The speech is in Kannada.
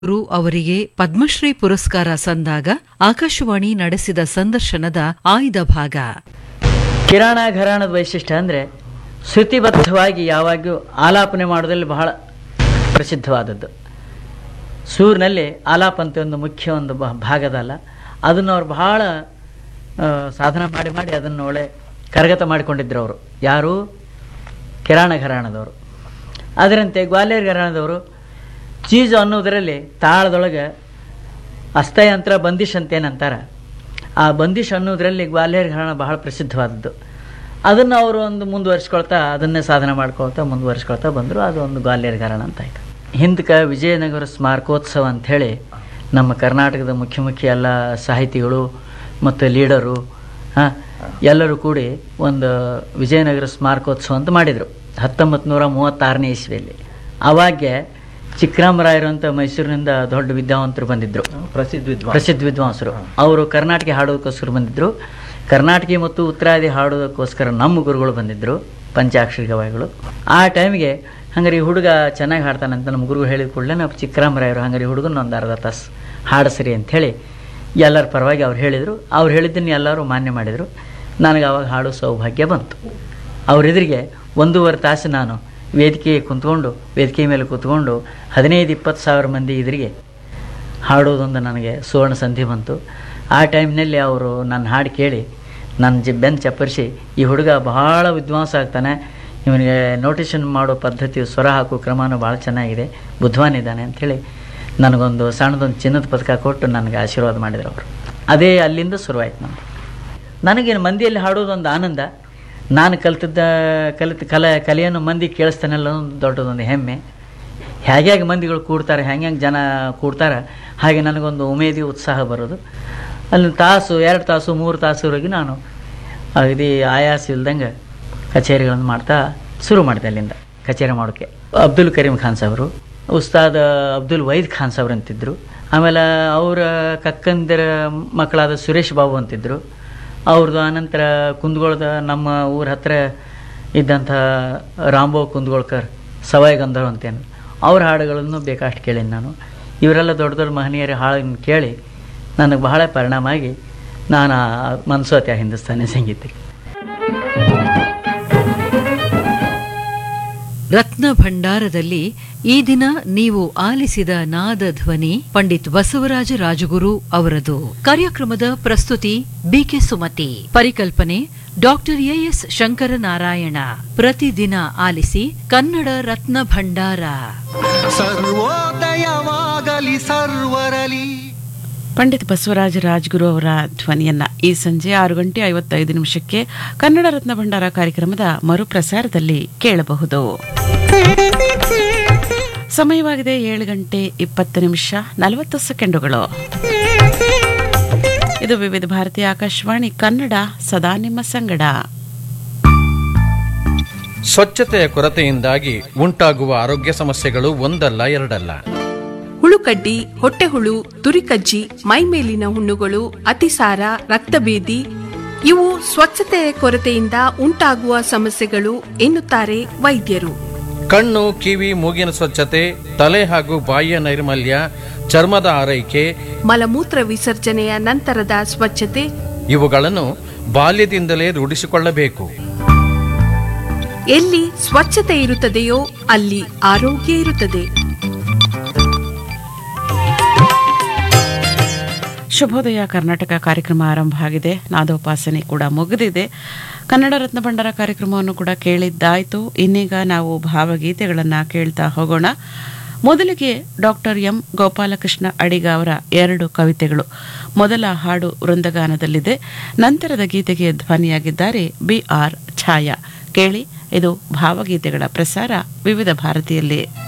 ರು ಅವರಿಗೆ ಪದ್ಮಶ್ರೀ ಪುರಸ್ಕಾರ ಸಂದಾಗ ಆಕಾಶವಾಣಿ ನಡೆಸಿದ ಸಂದರ್ಶನದ ಆಯ್ದ ಭಾಗ ಕಿರಾಣ ಘರಾಣದ ವೈಶಿಷ್ಟ್ಯ ಅಂದರೆ ಶ್ರುತಿಬದ್ಧವಾಗಿ ಯಾವಾಗ್ಲೂ ಆಲಾಪನೆ ಮಾಡೋದ್ರಲ್ಲಿ ಬಹಳ ಪ್ರಸಿದ್ಧವಾದದ್ದು ಸೂರಿನಲ್ಲಿ ಆಲಾಪ ಅಂತ ಒಂದು ಮುಖ್ಯ ಒಂದು ಬ- ಭಾಗದಲ್ಲ ಅದನ್ನು ಅವ್ರು ಬಹಳ ಆ, ಸಾಧನ ಮಾಡಿ ಮಾಡಿ ಅದನ್ನು ಒಳ್ಳೆ ಕರಗತ ಮಾಡಿಕೊಂಡಿದ್ರು ಅವರು ಯಾರು ಕಿರಾಣ ಘರಾಣದವರು ಅದರಂತೆ ಗ್ವಾಲಿಯರ್ ಘರಾಣದವರು ಚೀಜು ಅನ್ನೋದರಲ್ಲಿ ತಾಳದೊಳಗೆ ಅಸ್ತಯಂತ್ರ ಬಂದಿಶ್ ಅಂತ ಏನಂತಾರೆ ಆ ಬಂದಿಶ್ ಅನ್ನೋದ್ರಲ್ಲಿ ಗ್ವಾಲಿಯರ್ ಘರಾಣ ಬಹಳ ಪ್ರಸಿದ್ಧವಾದದ್ದು ಅದನ್ನು ಅವರು ಒಂದು ಮುಂದುವರಿಸ್ಕೊಳ್ತಾ ಅದನ್ನೇ ಸಾಧನೆ ಮಾಡ್ಕೊಳ್ತಾ ಮುಂದುವರಿಸ್ಕೊಳ್ತಾ ಬಂದರು ಅದು ಒಂದು ಗ್ವಾಲಿಯರ್ ಘರಾಣ ಅಂತ ಆಯಿತು ಹಿಂದಕ್ಕೆ ವಿಜಯನಗರ ಸ್ಮಾರಕೋತ್ಸವ ಅಂಥೇಳಿ ನಮ್ಮ ಕರ್ನಾಟಕದ ಮುಖ್ಯ ಮುಖ್ಯ ಎಲ್ಲ ಸಾಹಿತಿಗಳು ಮತ್ತು ಲೀಡರು ಹಾಂ ಎಲ್ಲರೂ ಕೂಡಿ ಒಂದು ವಿಜಯನಗರ ಸ್ಮಾರಕೋತ್ಸವ ಅಂತ ಮಾಡಿದರು ಹತ್ತೊಂಬತ್ತು ನೂರ ಮೂವತ್ತಾರನೇ ಇಸ್ವಿಯಲ್ಲಿ ಅವಾಗೆ ಚಿಕ್ಕರಾಮರಾಯರು ಅಂತ ಮೈಸೂರಿನಿಂದ ದೊಡ್ಡ ವಿದ್ಯಾವಂತರು ಬಂದಿದ್ದರು ಪ್ರಸಿದ್ಧ ವಿದ್ವಾಂಸ ಪ್ರಸಿದ್ಧ ವಿದ್ವಾಂಸರು ಅವರು ಕರ್ನಾಟಕ ಹಾಡೋದಕ್ಕೋಸ್ಕರ ಬಂದಿದ್ದರು ಕರ್ನಾಟಕ ಮತ್ತು ಉತ್ತರಾದಿ ಹಾಡೋದಕ್ಕೋಸ್ಕರ ನಮ್ಮ ಗುರುಗಳು ಬಂದಿದ್ದರು ಪಂಚಾಕ್ಷರಿ ಗವಾಯಿಗಳು ಆ ಟೈಮಿಗೆ ಹಂಗಾರೆ ಈ ಹುಡುಗ ಚೆನ್ನಾಗಿ ಹಾಡ್ತಾನಂತ ನಮ್ಮ ಗುರುಗಳು ಹೇಳಿದ ಕೂಡಲೇ ನಾವು ಚಿಕ್ಕರಾಮರಾಯರು ಹಂಗಾರೆ ಈ ಹುಡುಗನ ಒಂದು ಅರ್ಧ ತಾಸು ಹಾಡಿಸ್ರಿ ಅಂಥೇಳಿ ಎಲ್ಲರ ಪರವಾಗಿ ಅವ್ರು ಹೇಳಿದರು ಅವ್ರು ಹೇಳಿದ್ದನ್ನು ಎಲ್ಲರೂ ಮಾನ್ಯ ಮಾಡಿದರು ನನಗೆ ಅವಾಗ ಹಾಡೋ ಸೌಭಾಗ್ಯ ಬಂತು ಅವರೆದುರಿಗೆ ಒಂದೂವರೆ ತಾಸು ನಾನು ವೇದಿಕೆ ಕುಂತ್ಕೊಂಡು ವೇದಿಕೆ ಮೇಲೆ ಕೂತ್ಕೊಂಡು ಹದಿನೈದು ಇಪ್ಪತ್ತು ಸಾವಿರ ಮಂದಿ ಎದುರಿಗೆ ಹಾಡೋದೊಂದು ನನಗೆ ಸುವರ್ಣ ಸಂಧಿ ಬಂತು ಆ ಟೈಮ್ನಲ್ಲಿ ಅವರು ನನ್ನ ಹಾಡು ಕೇಳಿ ನನ್ನ ಜಿ ಬೆನ್ನು ಚಪ್ಪರಿಸಿ ಈ ಹುಡುಗ ಬಹಳ ವಿದ್ವಾಂಸ ಆಗ್ತಾನೆ ಇವನಿಗೆ ನೋಟೇಷನ್ ಮಾಡೋ ಪದ್ಧತಿ ಸ್ವರ ಹಾಕೋ ಕ್ರಮನೂ ಭಾಳ ಚೆನ್ನಾಗಿದೆ ಬುದ್ಧವಾನಿದ್ದಾನೆ ಅಂಥೇಳಿ ನನಗೊಂದು ಸಣ್ಣದೊಂದು ಚಿನ್ನದ ಪದಕ ಕೊಟ್ಟು ನನಗೆ ಆಶೀರ್ವಾದ ಮಾಡಿದ್ರು ಅವರು ಅದೇ ಅಲ್ಲಿಂದ ಶುರುವಾಯ್ತು ನಮ್ಮದು ನನಗೇನು ಮಂದಿಯಲ್ಲಿ ಹಾಡೋದೊಂದು ಆನಂದ ನಾನು ಕಲ್ತಿದ್ದ ಕಲಿತ ಕಲೆ ಕಲೆಯನ್ನು ಮಂದಿ ಕೇಳಿಸ್ತಾನಲ್ಲ ಒಂದು ದೊಡ್ಡದೊಂದು ಹೆಮ್ಮೆ ಹೇಗೆ ಹೇಗೆ ಮಂದಿಗಳು ಕೂಡ್ತಾರೆ ಹೆಂಗೆ ಹೆಂಗೆ ಜನ ಕೂಡ್ತಾರೆ ಹಾಗೆ ನನಗೊಂದು ಉಮೇದಿ ಉತ್ಸಾಹ ಬರೋದು ಅಲ್ಲಿ ತಾಸು ಎರಡು ತಾಸು ಮೂರು ತಾಸುವರೆಗೆ ನಾನು ಅಗದಿ ಆಯಾಸ ಇಲ್ದಂಗೆ ಕಚೇರಿಗಳನ್ನು ಮಾಡ್ತಾ ಶುರು ಮಾಡಿದೆ ಅಲ್ಲಿಂದ ಕಚೇರಿ ಮಾಡೋಕ್ಕೆ ಅಬ್ದುಲ್ ಕರೀಂ ಖಾನ್ ಸಾಹೇಬರು ಉಸ್ತಾದ್ ಅಬ್ದುಲ್ ವೈದ್ ಖಾನ್ ಸಾಹೇಬ್ರು ಅಂತಿದ್ದರು ಆಮೇಲೆ ಅವರ ಕಕ್ಕಂದಿರ ಮಕ್ಕಳಾದ ಸುರೇಶ್ ಬಾಬು ಅಂತಿದ್ದರು ಅವ್ರದ್ದು ಆನಂತರ ಕುಂದಗೋಳದ ನಮ್ಮ ಊರ ಹತ್ರ ಇದ್ದಂಥ ರಾಂಬೋ ಕುಂದಗೋಳ್ಕರ್ ಸವಾಯಿ ಗಂಧರ್ವ ಅಂತೇನು ಅವ್ರ ಹಾಡುಗಳನ್ನು ಬೇಕಷ್ಟು ಕೇಳೀನಿ ನಾನು ಇವರೆಲ್ಲ ದೊಡ್ಡ ದೊಡ್ಡ ಮಹನೀಯರ ಹಾಡನ್ನು ಕೇಳಿ ನನಗೆ ಬಹಳ ಪರಿಣಾಮ ಆಗಿ ನಾನು ಮನ್ಸೋತ್ಯ ಹಿಂದೂಸ್ತಾನಿ ಸಂಗೀತಕ್ಕೆ ರತ್ನ ಭಂಡಾರದಲ್ಲಿ ಈ ದಿನ ನೀವು ಆಲಿಸಿದ ನಾದ ಧ್ವನಿ ಪಂಡಿತ್ ಬಸವರಾಜ ರಾಜಗುರು ಅವರದು ಕಾರ್ಯಕ್ರಮದ ಪ್ರಸ್ತುತಿ ಬಿಕೆ ಸುಮತಿ ಪರಿಕಲ್ಪನೆ ಡಾಕ್ಟರ್ ಎಎಸ್ ಶಂಕರನಾರಾಯಣ ಪ್ರತಿದಿನ ಆಲಿಸಿ ಕನ್ನಡ ರತ್ನ ಭಂಡಾರ ಸರ್ವೋದಯವಾಗಲಿ ಸರ್ವರಲಿ ಪಂಡಿತ್ ಬಸವರಾಜ ರಾಜ್ಗುರು ಅವರ ಧ್ವನಿಯನ್ನ ಈ ಸಂಜೆ ಆರು ಗಂಟೆ ಐವತ್ತೈದು ನಿಮಿಷಕ್ಕೆ ಕನ್ನಡ ರತ್ನ ಭಂಡಾರ ಕಾರ್ಯಕ್ರಮದ ಮರುಪ್ರಸಾರದಲ್ಲಿ ಕೇಳಬಹುದು ಸಮಯವಾಗಿದೆ ಏಳು ಗಂಟೆ ಇಪ್ಪತ್ತು ನಿಮಿಷ ನಲವತ್ತು ಸೆಕೆಂಡುಗಳು ಇದು ವಿವಿಧ ಭಾರತೀಯ ಆಕಾಶವಾಣಿ ಕನ್ನಡ ಸದಾ ನಿಮ್ಮ ಸಂಗಡ ಸ್ವಚ್ಛತೆಯ ಕೊರತೆಯಿಂದಾಗಿ ಉಂಟಾಗುವ ಆರೋಗ್ಯ ಸಮಸ್ಯೆಗಳು ಒಂದಲ್ಲ ಎರಡಲ್ಲ ಹುಳುಕಡ್ಡಿ ಹೊಟ್ಟೆಹುಳು ತುರಿಕಜ್ಜಿ ಮೈಮೇಲಿನ ಹುಣ್ಣುಗಳು ಅತಿಸಾರ ರಕ್ತಭೇದಿ ಇವು ಸ್ವಚ್ಛತೆಯ ಕೊರತೆಯಿಂದ ಉಂಟಾಗುವ ಸಮಸ್ಯೆಗಳು ಎನ್ನುತ್ತಾರೆ ವೈದ್ಯರು ಕಣ್ಣು ಕಿವಿ ಮೂಗಿನ ಸ್ವಚ್ಛತೆ ತಲೆ ಹಾಗೂ ಬಾಯಿಯ ನೈರ್ಮಲ್ಯ ಚರ್ಮದ ಆರೈಕೆ ಮಲಮೂತ್ರ ವಿಸರ್ಜನೆಯ ನಂತರದ ಸ್ವಚ್ಛತೆ ಇವುಗಳನ್ನು ಬಾಲ್ಯದಿಂದಲೇ ರೂಢಿಸಿಕೊಳ್ಳಬೇಕು ಎಲ್ಲಿ ಸ್ವಚ್ಛತೆ ಇರುತ್ತದೆಯೋ ಅಲ್ಲಿ ಆರೋಗ್ಯ ಇರುತ್ತದೆ ಶುಭೋದಯ ಕರ್ನಾಟಕ ಕಾರ್ಯಕ್ರಮ ಆರಂಭ ಆಗಿದೆ ನಾದೋಪಾಸನೆ ಕೂಡ ಮುಗಿದಿದೆ ಕನ್ನಡ ರತ್ನ ಭಂಡಾರ ಕಾರ್ಯಕ್ರಮವನ್ನು ಕೂಡ ಕೇಳಿದ್ದಾಯ್ತು ಇನ್ನೀಗ ನಾವು ಭಾವಗೀತೆಗಳನ್ನು ಕೇಳ್ತಾ ಹೋಗೋಣ ಮೊದಲಿಗೆ ಡಾಕ್ಟರ್ ಎಂ ಗೋಪಾಲಕೃಷ್ಣ ಅಡಿಗ ಅವರ ಎರಡು ಕವಿತೆಗಳು ಮೊದಲ ಹಾಡು ವೃಂದಗಾನದಲ್ಲಿದೆ ನಂತರದ ಗೀತೆಗೆ ಧ್ವನಿಯಾಗಿದ್ದಾರೆ ಬಿ ಆರ್ ಛಾಯಾ ಕೇಳಿ ಇದು ಭಾವಗೀತೆಗಳ ಪ್ರಸಾರ ವಿವಿಧ ಭಾರತೀಯಲ್ಲಿ